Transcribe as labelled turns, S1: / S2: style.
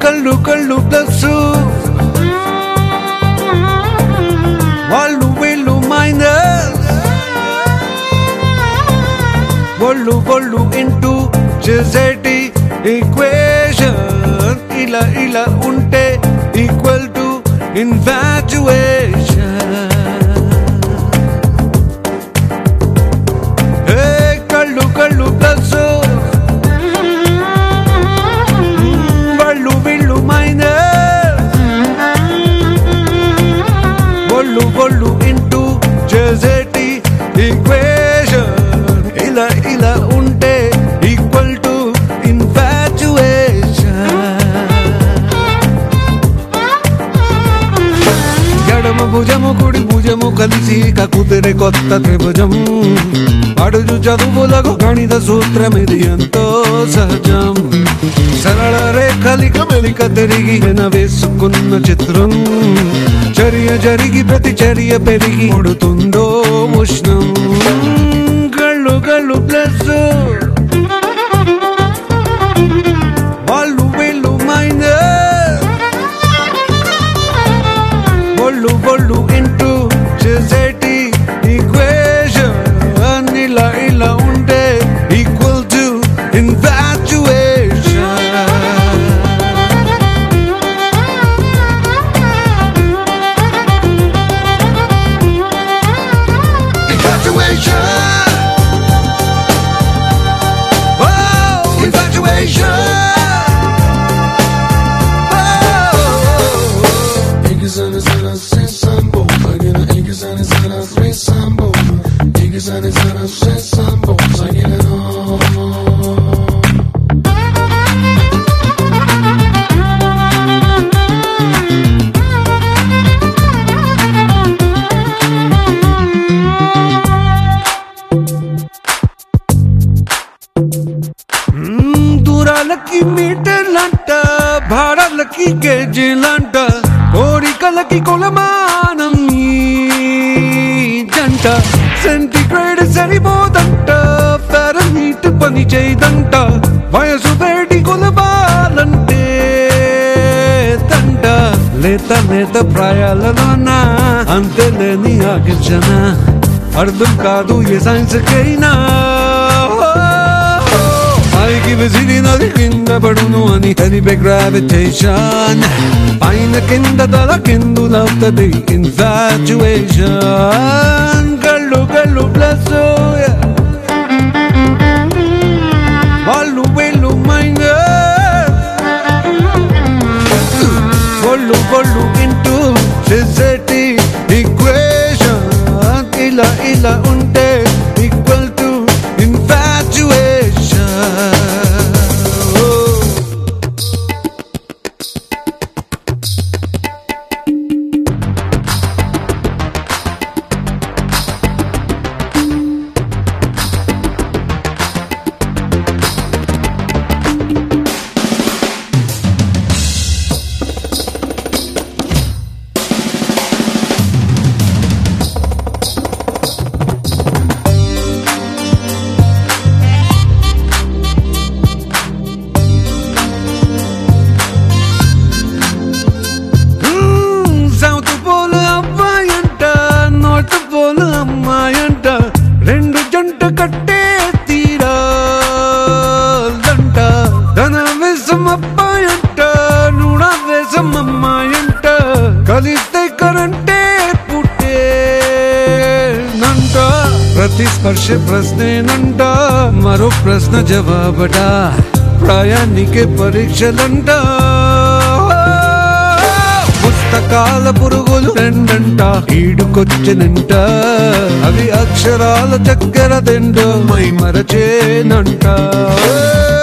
S1: కళ్ళు కళ్ళు ప్లస్ వాళ్ళు వీళ్ళు మైనస్ ఒళ్ళు ఒళ్ళు ఇంటూ చేసేటి ఈక్వేషన్ ఇలా ఇలా ఉంటే ఈక్వల్ టు ఇన్ఫాచుయేషన్ కళ్ళు కళ్ళు ప్లస్ వాళ్ళు వీళ్ళు మైనస్ ఒళ్ళు ఒళ్ళు ఇంటూ చేసేటి ఈక్వేషన్ ఇలా ఇలా ఉంటే ఈక్వల్ టు ఇన్ఫాచుయేషన్ ఎడమ భుజము కుడి భుజము కలిసి కుదిరే కొత్త త్రిభుజం అడుగు చదువులకు గణిత సూత్రం ఇది ఎంతో సహజం సరళ రేఖలిక మెలిక తిరిగి వేసుకున్న చిత్రం చర్య జరిగి ప్రతి చర్య పెరిగి ఉడుతుందో ఉష్ణం కళ్ళు కళ్ళు ప్లస్ వాళ్ళు వీళ్ళు మైనస్ ఒళ్ళు ఒళ్ళు ఇంటూ చేసేటి ఈక్వేషన్ ఇలా ఇలా ఉంటే equal to infatuation Infatuation. Oh, infatuation. Oh.
S2: İki sene sana sen sambo Sagina iki sene sana sen sambo İki sene sana sen sambo Sagina no
S1: మ్మ్, దూరాలకి మీటర్లంట భారాలకి గేజీలంట కోరికలకి కొలమానం ఈ జంట సెంటిగ్రేడ్ సరిపోదంట ఫారెన్హీట్ పని చేయదంట వయసు వేడి కొలబాలంటే తంట లేత లేత ప్రాయాలలోన అంతే లేని ఆగించన అర్థం కాదు ఏ సైన్స్కైనా పైకి విసిరినది కింద పడును అని తెలిపే గ్రావిటేషన్ పైన కింద తల కిందులవుతుంది ఇన్ఫాచుయేషన్ కళ్ళు కళ్ళు ప్లస్ వాళ్ళు వీళ్ళు మైనస్ ఒళ్ళు ఒళ్ళు ఇంటూ చేసేటి ఈక్వేషన్ ఇలా ఇలా ఉంటే equal to infatuation south pole అబ్బాయంట నార్త్ పోల్ అమ్మాయంట రెండు జంట కట్టే తీరాలంట ధన వేసం అబ్బాయంట నూడ వేసం అమ్మాయంట కలిస్తే కరంటే పుట్టే నంట ప్రతి స్పర్శ ప్రశ్నేనంట మరో ప్రశ్న జవాబట ప్రయాణికే పరీక్షలంట పుస్తకాల పురుగులు రెండంట ఈడుకొచ్చినంట అవి అక్షరాల చక్కెర తింటూ మై మరచేనంట